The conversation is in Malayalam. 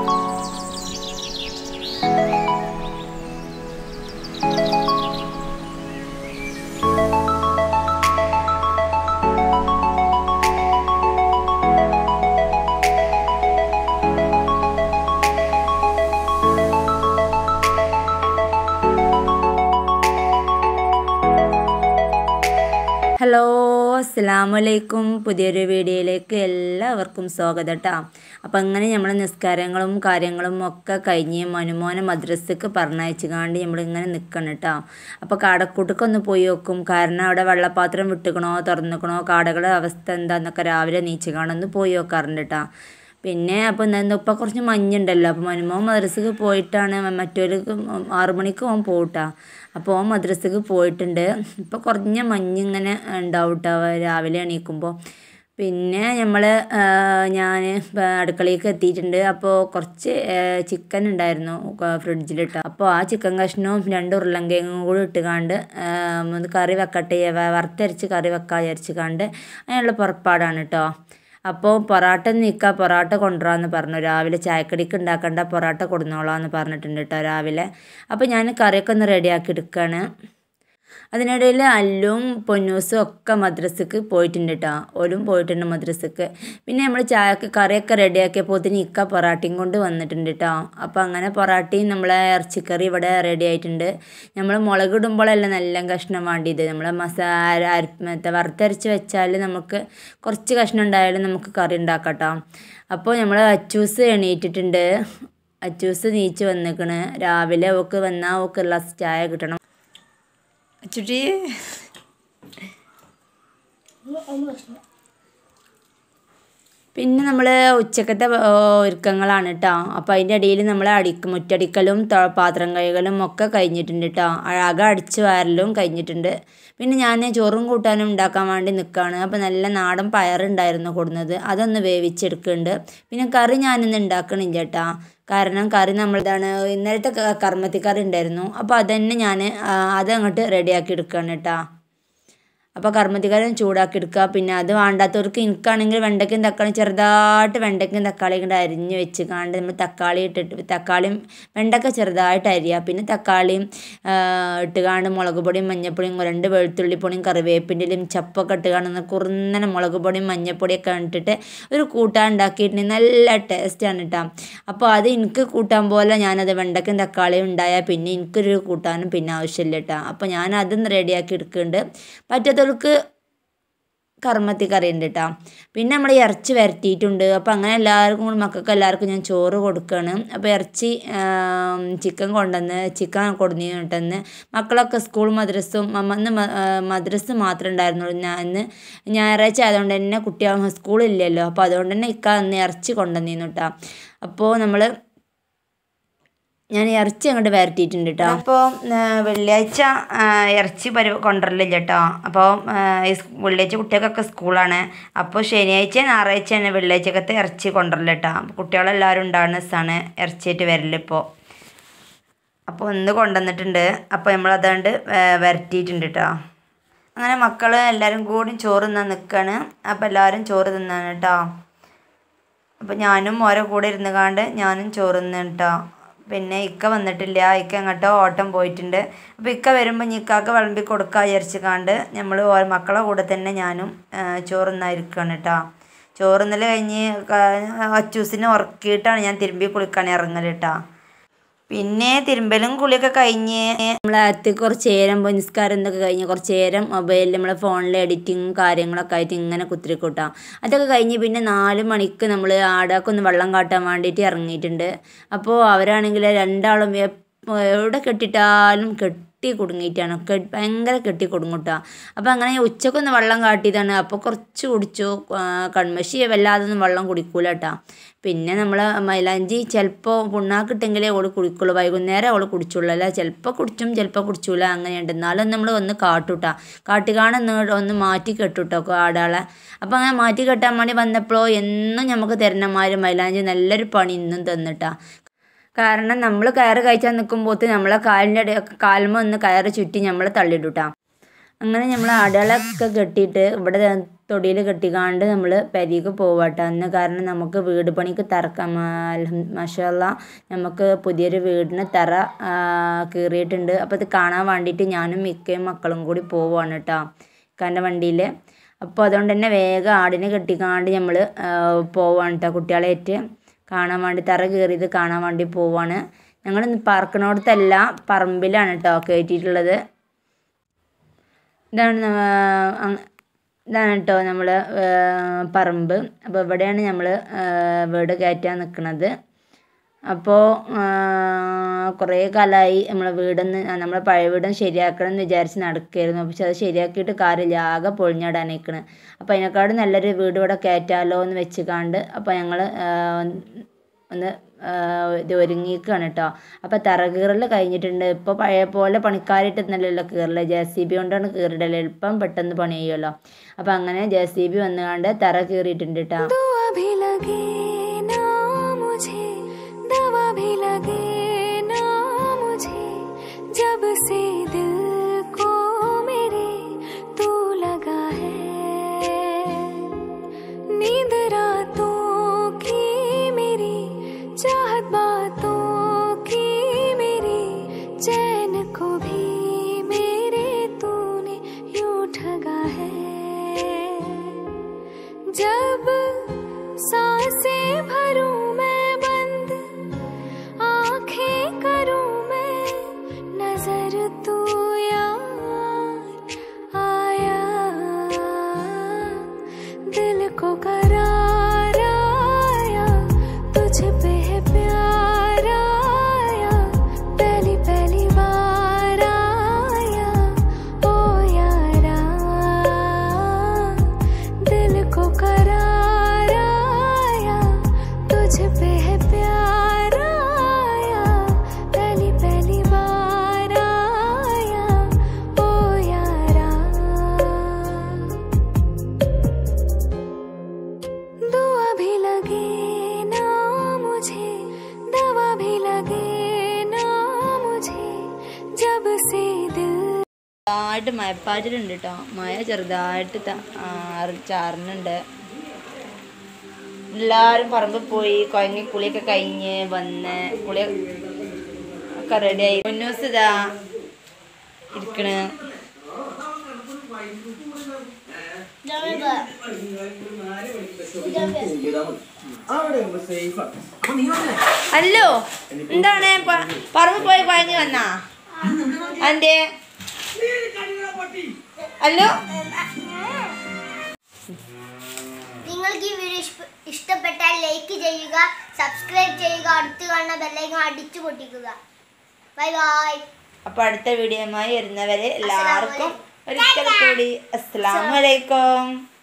ഹലോ അസ്സാമലൈക്കും പുതിയൊരു വീഡിയോയിലേക്ക് എല്ലാവർക്കും സ്വാഗതം കേട്ടോ അപ്പം അങ്ങനെ നമ്മൾ നിസ്കാരങ്ങളും കാര്യങ്ങളും ഒക്കെ കഴിഞ്ഞ് മനുമോനെ മദ്രസക്ക് പറഞ്ഞയച്ചു കാണ്ട് നമ്മളിങ്ങനെ നിൽക്കണം കേട്ടോ അപ്പോൾ കാടക്കൂട്ടൊക്കെ പോയി നോക്കും കാരണം അവിടെ വെള്ളപ്പാത്രം വിട്ടുക്കണോ തുറന്നിക്കണോ കാടകളുടെ അവസ്ഥ എന്താന്നൊക്കെ രാവിലെ നീച്ച് കാണൊന്ന് പോയി നോക്കാറുണ്ട് കേട്ടോ പിന്നെ അപ്പോൾ എന്താ ഇപ്പം കുറച്ച് മഞ്ഞുണ്ടല്ലോ അപ്പോൾ മനുമോൻ മദ്രസക്ക് പോയിട്ടാണ് മറ്റൊരു ആറു മണിക്ക് ഓൻ പോകട്ടാ അപ്പോൾ ഓൻ മദ്രസക്ക് പോയിട്ടുണ്ട് ഇപ്പോൾ കുറഞ്ഞ മഞ്ഞിങ്ങനെ ഉണ്ടാവും കേട്ടോ രാവിലെ എണീക്കുമ്പോൾ പിന്നെ നമ്മൾ ഞാൻ അടുക്കളയിലേക്ക് എത്തിയിട്ടുണ്ട് അപ്പോൾ കുറച്ച് ചിക്കൻ ഉണ്ടായിരുന്നു ഫ്രിഡ്ജിലിട്ട് അപ്പോൾ ആ ചിക്കൻ കഷ്ണവും രണ്ട് ഉരുളങ്കിഴങ്ങും കൂടി ഇട്ടുകാണ്ട് ഒന്ന് കറി വെക്കട്ടെ വറുത്തരച്ച് കറി വെക്കാൻ വിചാരിച്ച് കാണ്ട് അതിനുള്ള പുറപ്പാടാണ് കേട്ടോ അപ്പോൾ പൊറാട്ട നിൽക്കുക പൊറാട്ട കൊണ്ടുവരാമെന്ന് പറഞ്ഞു രാവിലെ ചായക്കടിക്ക് ഉണ്ടാക്കേണ്ട പൊറാട്ട കൊടുന്നോളാമെന്ന് പറഞ്ഞിട്ടുണ്ട് കേട്ടോ രാവിലെ അപ്പോൾ ഞാൻ കറിയൊക്കെ ഒന്ന് റെഡിയാക്കി എടുക്കുകയാണ് അതിനിടയിൽ അല്ലും പൊന്നൂസും ഒക്കെ മദ്രസക്ക് പോയിട്ടുണ്ട് കേട്ടോ ഓലും പോയിട്ടുണ്ട് മദ്രസക്ക് പിന്നെ നമ്മൾ ചായക്ക് കറിയൊക്കെ റെഡിയാക്കിയപ്പോൾ തന്നെ ഇക്ക പൊറാട്ടയും കൊണ്ട് വന്നിട്ടുണ്ട് കേട്ടോ അപ്പോൾ അങ്ങനെ പൊറാട്ടയും നമ്മളെ ഇറച്ചിക്കറി ഇവിടെ റെഡി ആയിട്ടുണ്ട് നമ്മൾ മുളക് ഇടുമ്പോഴല്ല നല്ല കഷ്ണം വേണ്ടിയത് നമ്മൾ മസാല മറ്റേ വറുത്തരച്ച് വെച്ചാൽ നമുക്ക് കുറച്ച് കഷ്ണം ഉണ്ടായാലും നമുക്ക് കറി ഉണ്ടാക്കാം കേട്ടോ അപ്പോൾ നമ്മൾ അച്ചൂസ് എണീറ്റിട്ടുണ്ട് അച്ചൂസ് നീച്ച് വന്നിക്കണ് രാവിലെ ഓക്ക് വന്നാൽ ഓക്ക് ഗ്ലാസ് ചായ കിട്ടണം ചുട്ടി പിന്നെ നമ്മൾ ഉച്ചക്കത്തെ ഒരുക്കങ്ങളാണ് കേട്ടോ അപ്പോൾ അതിൻ്റെ ഇടയിൽ നമ്മൾ അടിക്കും മുറ്റടിക്കലും പാത്രം കഴുകലും ഒക്കെ കഴിഞ്ഞിട്ടുണ്ട് കേട്ടോ അഴക അടിച്ചു വാരലും കഴിഞ്ഞിട്ടുണ്ട് പിന്നെ ഞാൻ ചോറും കൂട്ടാനും ഉണ്ടാക്കാൻ വേണ്ടി നിൽക്കുകയാണ് അപ്പോൾ നല്ല നാടൻ പയറുണ്ടായിരുന്നു കൊടുന്നത് അതൊന്ന് വേവിച്ചെടുക്കുന്നുണ്ട് പിന്നെ കറി ഞാനിന്ന് ഉണ്ടാക്കണില്ല കേട്ടോ കാരണം കറി നമ്മളിതാണ് ഇന്നലത്തെ കർമ്മത്തിക്കറി ഉണ്ടായിരുന്നു അപ്പോൾ അതന്നെ ഞാൻ അതങ്ങോട്ട് റെഡിയാക്കി എടുക്കുകയാണ് കേട്ടോ അപ്പോൾ കർമ്മത്തിക്കാരം ചൂടാക്കി എടുക്കുക പിന്നെ അത് വേണ്ടാത്തവർക്ക് എനിക്കാണെങ്കിൽ വെണ്ടയ്ക്കും തക്കാളി ചെറുതായിട്ട് വെണ്ടയ്ക്കും തക്കാളിയും കൂടെ അരിഞ്ഞ് വെച്ച് കാണ്ട് നമ്മൾ തക്കാളി ഇട്ടിട്ട് തക്കാളിയും വെണ്ടക്ക ചെറുതായിട്ട് അരിയുക പിന്നെ തക്കാളിയും ഇട്ടുകാണ്ട് മുളക് പൊടിയും മഞ്ഞൾപ്പൊടിയും രണ്ട് വെളുത്തുള്ളിപ്പൊടിയും കറിവേപ്പിൻ്റെയും ചപ്പൊക്കെ ഇട്ടുകാണ്ട് കുറുന്നനെ മുളക് പൊടിയും മഞ്ഞൾപ്പൊടിയൊക്കെ ഇട്ടിട്ട് ഒരു കൂട്ടാൻ ഉണ്ടാക്കിയിട്ടുണ്ടെങ്കിൽ നല്ല ടേസ്റ്റാണ് കേട്ടോ അപ്പോൾ അത് എനിക്ക് കൂട്ടാൻ പോലെ ഞാനത് വെണ്ടയ്ക്കും തക്കാളിയും ഉണ്ടായാൽ പിന്നെ എനിക്കൊരു കൂട്ടാനും പിന്നെ ആവശ്യമില്ല കേട്ടോ അപ്പോൾ ഞാൻ അതും റെഡിയാക്കി എടുക്കുന്നുണ്ട് പറ്റാത്ത മക്കൾക്ക് കർമ്മത്തി കറി ഉണ്ട് കേട്ടോ പിന്നെ നമ്മൾ ഇറച്ചി വരട്ടിയിട്ടുണ്ട് അപ്പോൾ അങ്ങനെ എല്ലാവർക്കും കൂടി മക്കൾക്ക് എല്ലാവർക്കും ഞാൻ ചോറ് കൊടുക്കുകയാണ് അപ്പോൾ ഇറച്ചി ചിക്കൻ കൊണ്ടുവന്ന് ചിക്കൻ കൊടുന്നിട്ടുണ്ടെന്ന് മക്കളൊക്കെ സ്കൂൾ മദ്രസും അന്ന് മദ്രസ് മാത്രമേ ഉണ്ടായിരുന്നുള്ളൂ ഞാൻ ഇന്ന് ഞായറാഴ്ച ആയതുകൊണ്ട് തന്നെ കുട്ടികൾ സ്കൂളില്ലല്ലോ അപ്പോൾ അതുകൊണ്ട് തന്നെ ഇക്ക അന്ന് ഇറച്ചി കൊണ്ടുവന്നിരുന്നു കേട്ടോ അപ്പോൾ നമ്മൾ ഞാൻ ഇറച്ചി അങ്ങോട്ട് വരട്ടിയിട്ടുണ്ട് കേട്ടോ അപ്പോൾ വെള്ളിയാഴ്ച ഇറച്ചി പരി കൊണ്ടുവരലില്ല കേട്ടോ അപ്പോൾ വെള്ളിയാഴ്ച കുട്ടികൾക്കൊക്കെ സ്കൂളാണ് അപ്പോൾ ശനിയാഴ്ച ഞായറാഴ്ച തന്നെ വെള്ളിയാഴ്ചക്കത്തെ ഇറച്ചി കൊണ്ടുവരല് കേട്ടോ അപ്പോൾ കുട്ടികളെല്ലാവരും ഉണ്ടാകുന്ന ദിവസമാണ് ഇറച്ചിയായിട്ട് വരലിപ്പോൾ അപ്പോൾ ഒന്ന് കൊണ്ടുവന്നിട്ടുണ്ട് അപ്പോൾ നമ്മൾ അതുകൊണ്ട് വരട്ടിയിട്ടുണ്ട് കേട്ടോ അങ്ങനെ മക്കൾ എല്ലാവരും കൂടി ചോറ് തിന്നാൻ നിൽക്കുകയാണ് അപ്പോൾ എല്ലാവരും ചോറ് തിന്നാണ് കേട്ടോ അപ്പോൾ ഞാനും ഓരോ കൂടെ ഇരുന്ന് കാണ്ട് ഞാനും ചോറ് തിന്നു കേട്ടോ പിന്നെ ഇക്ക വന്നിട്ടില്ല ഇക്ക എങ്ങോട്ടോ ഓട്ടം പോയിട്ടുണ്ട് അപ്പോൾ ഇക്ക വരുമ്പോൾ ഇക്കാക്ക് വിളമ്പി കൊടുക്കുക വിചാരിച്ച് കാണ്ട് നമ്മൾ മക്കളെ കൂടെ തന്നെ ഞാനും ചോറുന്നായിരിക്കുകയാണ് കേട്ടോ ചോറുന്നൽ കഴിഞ്ഞ് അച്ചൂസിനെ ഉറക്കിയിട്ടാണ് ഞാൻ തിരുമ്പി കുളിക്കാൻ ഇറങ്ങൽ കേട്ടോ പിന്നെ തിരുമ്പലും കുളിയൊക്കെ കഴിഞ്ഞ് നമ്മൾ അകത്ത് കുറച്ച് നേരം നിസ്കാരം എന്തൊക്കെ കഴിഞ്ഞ് കുറച്ച് നേരം മൊബൈലിൽ നമ്മൾ ഫോണിൽ എഡിറ്റിങ്ങും കാര്യങ്ങളൊക്കെ ആയിട്ട് ഇങ്ങനെ കുത്തിരിക്കൂട്ടാം അതൊക്കെ കഴിഞ്ഞ് പിന്നെ നാല് മണിക്ക് നമ്മൾ ആടൊക്കെ ഒന്ന് വെള്ളം കാട്ടാൻ വേണ്ടിയിട്ട് ഇറങ്ങിയിട്ടുണ്ട് അപ്പോൾ അവരാണെങ്കിൽ രണ്ടാളും എവിടെ കെട്ടിട്ടാലും കെട്ടി കുടുങ്ങിയിട്ടാണ് ഭയങ്കര കെട്ടി കുടുങ്ങൂട്ടാ അപ്പോൾ അങ്ങനെ ഉച്ചക്കൊന്ന് വെള്ളം കാട്ടിയതാണ് അപ്പോൾ കുറച്ച് കുടിച്ചു കൺമശി വല്ലാതൊന്നും വെള്ളം കുടിക്കൂല കേട്ടോ പിന്നെ നമ്മൾ മൈലാഞ്ചി ചിലപ്പോൾ പുണ്ണാക്കിട്ടെങ്കിലേ അവൾ കുടിക്കുള്ളൂ വൈകുന്നേരം അവൾ കുടിച്ചുള്ളൂ അല്ല ചിലപ്പോൾ കുടിച്ചും ചിലപ്പോൾ കുടിച്ചൂല അങ്ങനെയുണ്ട് എന്നാലും നമ്മൾ ഒന്ന് കാട്ടൂട്ടാ കാട്ടുകാണൊന്ന് ഒന്ന് മാറ്റി കെട്ടുട്ടോ ആടാളെ അപ്പോൾ അങ്ങനെ മാറ്റി കെട്ടാൻ വേണ്ടി വന്നപ്പോഴോ എന്നും നമുക്ക് തരണമാര് മൈലാഞ്ചി നല്ലൊരു പണി ഇന്നും തന്നിട്ടാ കാരണം നമ്മൾ കയറ് കഴിച്ചാൽ നിൽക്കുമ്പോഴത്തെ നമ്മളെ കാലിൻ്റെ ഇട കാൽമ ഒന്ന് കയറ് ചുറ്റി നമ്മൾ തള്ളിയിട്ടാ അങ്ങനെ നമ്മൾ അടകളൊക്കെ കെട്ടിയിട്ട് ഇവിടെ തൊടിയിൽ കെട്ടിക്കാണ്ട് നമ്മൾ പെരിക്ക് പോവാട്ടോ അന്ന് കാരണം നമുക്ക് വീട് പണിക്ക് തറക്കാം മഷാല്ല നമുക്ക് പുതിയൊരു വീടിന് തറ ആ, കീറിയിട്ടുണ്ട് അപ്പോൾ ഇത് കാണാൻ വേണ്ടിയിട്ട് ഞാനും മിക്കയും മക്കളും കൂടി പോവാണ് കേട്ടോ ഇക്കാൻ്റെ വണ്ടിയിൽ അപ്പോൾ അതുകൊണ്ട് തന്നെ വേഗം ആടിനെ കെട്ടിക്കാണ്ട് നമ്മൾ പോവാണ് കേട്ടോ കുട്ടികളേറ്റ് കാണാൻ വേണ്ടി തറ കയറിയത് കാണാൻ വേണ്ടി പോവാണ് ഞങ്ങൾ പറക്കണോടത്തല്ല പറമ്പിലാണ് കേട്ടോ കയറ്റിയിട്ടുള്ളത് ഇതാണ് നമ്മ- അങ് ഇതാണ് കേട്ടോ നമ്മൾ പറമ്പ് അപ്പോൾ ഇവിടെയാണ് നമ്മൾ വീട് കയറ്റാൻ നിൽക്കുന്നത് അപ്പോൾ കുറേ കാലമായി നമ്മളെ വീടൊന്ന് നമ്മളെ പഴയ വീടൊന്ന് ശരിയാക്കണം എന്ന് വിചാരിച്ച് നടക്കുകയായിരുന്നു പക്ഷെ അത് ശരിയാക്കിയിട്ട് കാര്യമില്ല ആകെ പൊളിഞ്ഞാടാനേക്കണ് അപ്പോൾ അതിനെക്കാളും നല്ലൊരു വീട് ഇവിടെ കയറ്റാലോ എന്ന് വെച്ച് കണ്ട് അപ്പോൾ ഞങ്ങൾ ഒന്ന് ആ, ഇത് ഒരുങ്ങിയിരിക്കുകയാണ് കേട്ടോ അപ്പോൾ തറ കീറൽ കഴിഞ്ഞിട്ടുണ്ട് ഇപ്പോൾ പഴയ പോലെ പണിക്കാരിട്ടൊന്നല്ലല്ലോ കീറല് ജെ സി ബി കൊണ്ടാണ് കീറിടല് എളുപ്പം പെട്ടെന്ന് പണി ചെയ്യുമല്ലോ അപ്പോൾ അങ്ങനെ ജെ സി ബി വന്നുകൊണ്ട് തറ കീറിയിട്ടുണ്ട് കേട്ടോ दुआ भी लगे ना मुझे दवा भी लगे ना मुझे जब से दिल को मेरे तू लगा है नींद रातों की मेरी चाहत बातों की मेरी चैन को भी मेरे तूने यूं ठगा है जब सांसें भरूं मैं बंद आंखें करूं मैं नजर तू यार आया दिल को करार आया तुझ पे है प्यार आया पहली पहली बार आया ओ यारा दिल को करार आया तुझ पे है प्यार आया पहली पहली बार आया ओ यारा दुआ भी लगे ना मुझे दवा भी लगे ना मुझे जब से दिल ചെറുതായിട്ട് മഴപ്പാറ്റിലുണ്ട് കേട്ടോ മഴ ചെറുതായിട്ട് ത- ആ, ചാറുന്നുണ്ട് എല്ലാവരും പറമ്പിൽ പോയി കുഴങ്ങി കുളിയൊക്കെ കഴിഞ്ഞ് വന്ന് കുളി ഒക്കെ റെഡിയായി മുന്നൂസ് ഇതാ ഇരിക്കണ് അല്ലോ എന്താണ് പ- പറമ്പിൽ പോയി കുഴങ്ങി വന്നാ അന്റെ അല്ലോ നിങ്ങൾക്ക് ഈ വീഡിയോ ഇഷ്ട- ഇഷ്ടപ്പെട്ടാൽ ലൈക്ക് ചെയ്യുക സബ്സ്ക്രൈബ് ചെയ്യുക അടുത്ത് കാണുന്ന ബെല്ലൈക്കൺ അടിച്ചു പൊട്ടിക്കുക ബൈ ബൈ അപ്പൊ അടുത്ത വീഡിയോയുമായി വരുന്നവരെ എല്ലാവർക്കും ഒരിക്കൽ കൂടി അസ്സലാമു അലൈക്കും